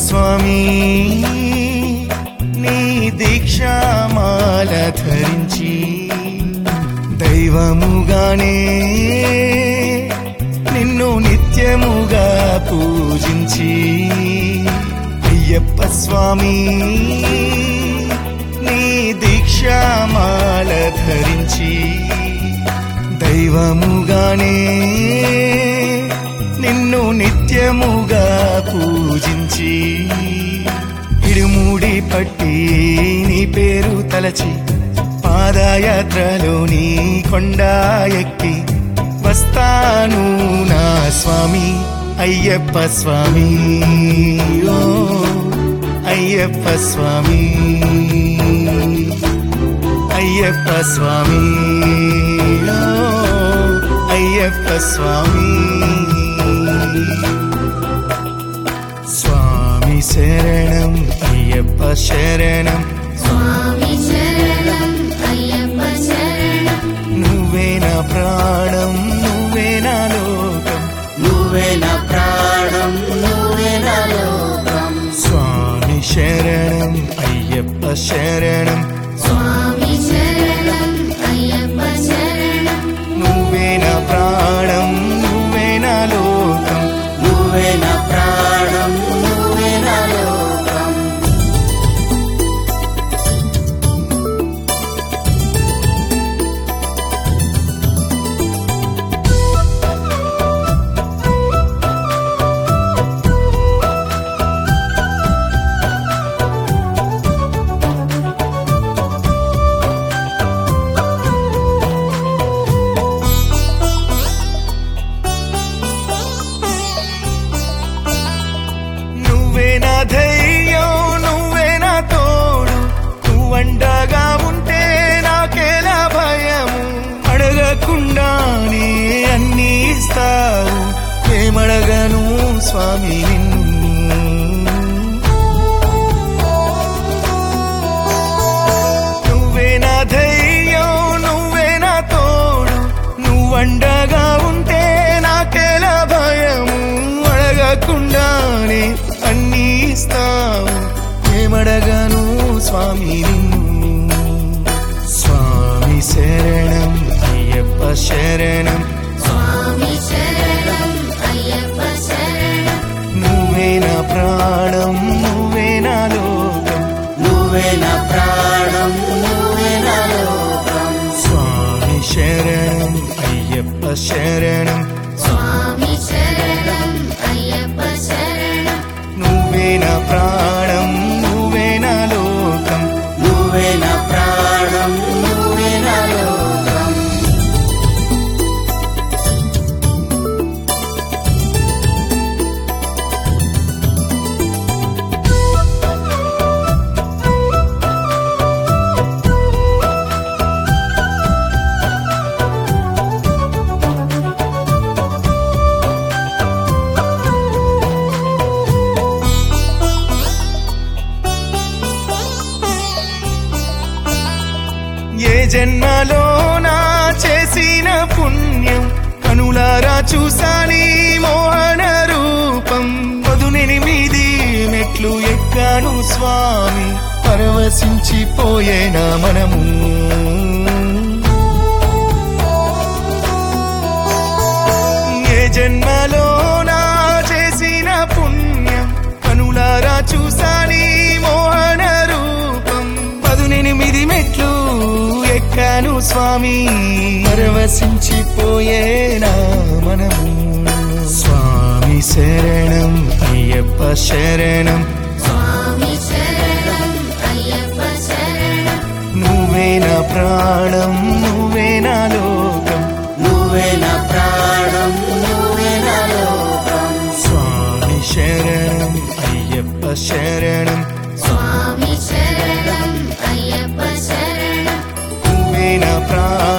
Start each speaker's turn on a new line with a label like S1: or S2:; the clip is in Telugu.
S1: స్వామి నీ దీక్షామాల ధరించి దైవముగానే నిన్ను నిత్యముగా పూజించి అయ్యప్ప స్వామి నీ దీక్షామాల ధరించి దైవముగానే నిన్ను నిత్యముగా పూజించి ఇడుముడి పట్టి నీ పేరు తలచి పాదయాత్రలో నీ కొండ ఎక్కి వస్తాను నా స్వామి అయ్యప్ప స్వామి ఓ అయ్యప్ప స్వామి అయ్యప్ప స్వామి ఓ అయ్యప్ప స్వామి స్వామి శరణం అయ్యప్ప శరణం
S2: స్వామి శరణం అయ్యప్ప శరణం
S1: నువ్వే నా ప్రాణం నువ్వే నా లోకం
S3: నువ్వే నా ప్రాణం నువ్వే నా లోకం
S1: స్వామి శరణం అయ్యప్ప శరణం
S2: స్వామి శరణం అయ్యప్ప శరణం
S1: నువ్వే నా ప్రాణం నువ్వే నా లోకం
S3: నువ్వే నా ప్రాణం నువ్వే నా లోకం
S1: నువ్వే నా ధైర్యం నువ్వే నా తోడు నువ్వండగా ఉంటే నాకేలా భయము అడగకుండానే అన్నీ ఇస్తావు ఏమడగను స్వామి నిన్ను నువ్వే నా ధైర్యం నువ్వే నా తోడు నువ్వండగా ఉంటే నాకెలా భయము అడగకుండానే అన్నీ ఇస్తావు ఏమడగను స్వామి నిన్ను స్వామి శరణం అయ్యప్ప శరణం
S2: స్వామి శరణం అయ్యప్ప శరణం
S1: నువ్వే నా ప్రాణం నువ్వే నా లోకం
S3: నువ్వే నా ప్రాణం నువ్వే నా లోకం
S1: స్వామి శరణం అయ్యప్ప శరణం
S2: స్వామి శరణం అయ్యప్ప శరణం
S1: నువ్వే నా ప్రాణం నువ్వే నా లోకం
S3: నువ్వే నా ప్రాణం నువ్వే నా లోకం
S1: ఏ జన్మలో నా చేసిన పుణ్యం కనులారా చూసాని మోహన రూపం పదునెనిమిది మెట్లు ఎక్కాను స్వామి పరవశించిపోయేనా మనము ఏ జన్మలో నా చేసిన పుణ్యం కనులారా చూసాని మోహన రూపం పదునెనిమిది మెట్లు ఎక్కాను స్వామి పరవశించిపోయేనా మనము స్వామి శరణం అయ్యప్ప శరణం
S2: స్వామి శరణం అయ్యప్ప శరణం
S1: నువ్వే నా ప్రాణం నువ్వే నా లోకం
S3: నువ్వే నా ప్రాణం నువ్వే నా లోకం
S1: స్వామి శరణం అయ్యప్ప శరణం
S2: స్వామి శరణం అయ్యప్ప శరణం
S1: నువ్వే నా ప్రాణం